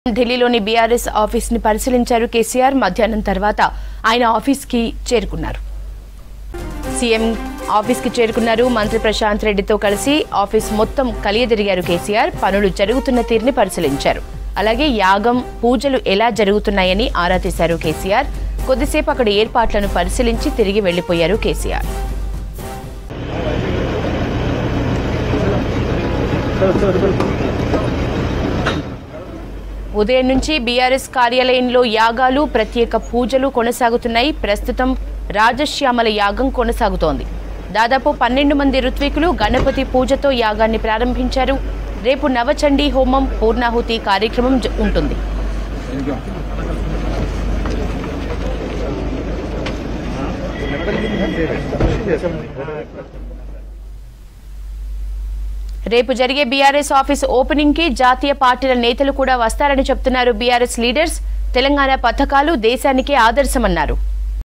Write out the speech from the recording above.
ఢిల్లీలోని BRS office ని పరిశీలించారు కేసీఆర్ మధ్యాహ్నం తర్వాత ఆయన ఆఫీస్ కి చేరుకున్నారు సీఎం ఆఫీస్ కి చేరుకున్నారు మంత్రి ప్రశాంత్ రెడ్డితో కలిసి ఆఫీస్ మొత్తం కలియదిరిగారు కేసీఆర్ పనులు జరుగుతున్న తీరుని పరిశీలించారు అలాగే యాగం పూజలు ఎలా జరుగుతున్నాయని ఆరా తీశారు కేసీఆర్ కొద్దిసేపు అక్కడ ఏర్పాట్లను పరిశీలించి తిరిగి వెళ్లిపోయారు కేసీఆర్ ఉదయం నుంచి బీఆర్ఎస్ కార్యాలయంలో యాగాలు ప్రత్యేక పూజలు కొనసాగుతున్నాయి ప్రస్తుతం రాజశ్యామల యాగం కొనసాగుతోంది దాదాపు పన్నెండు మంది ఋత్వికులు గణపతి పూజతో యాగాన్ని ప్రారంభించారు రేపు నవచండీ హోమం పూర్ణాహుతి కార్యక్రమం జ- ఉంటుంది రేపు జరిగే బీఆర్ఎస్ ఆఫీస్ ఓపెనింగ్ కి జాతీయ పార్టీల నేతలు కూడా వస్తారని చెప్తున్నారు బీఆర్ఎస్ లీడర్స్ తెలంగాణ పథకాలు దేశానికే ఆదర్శమన్నారు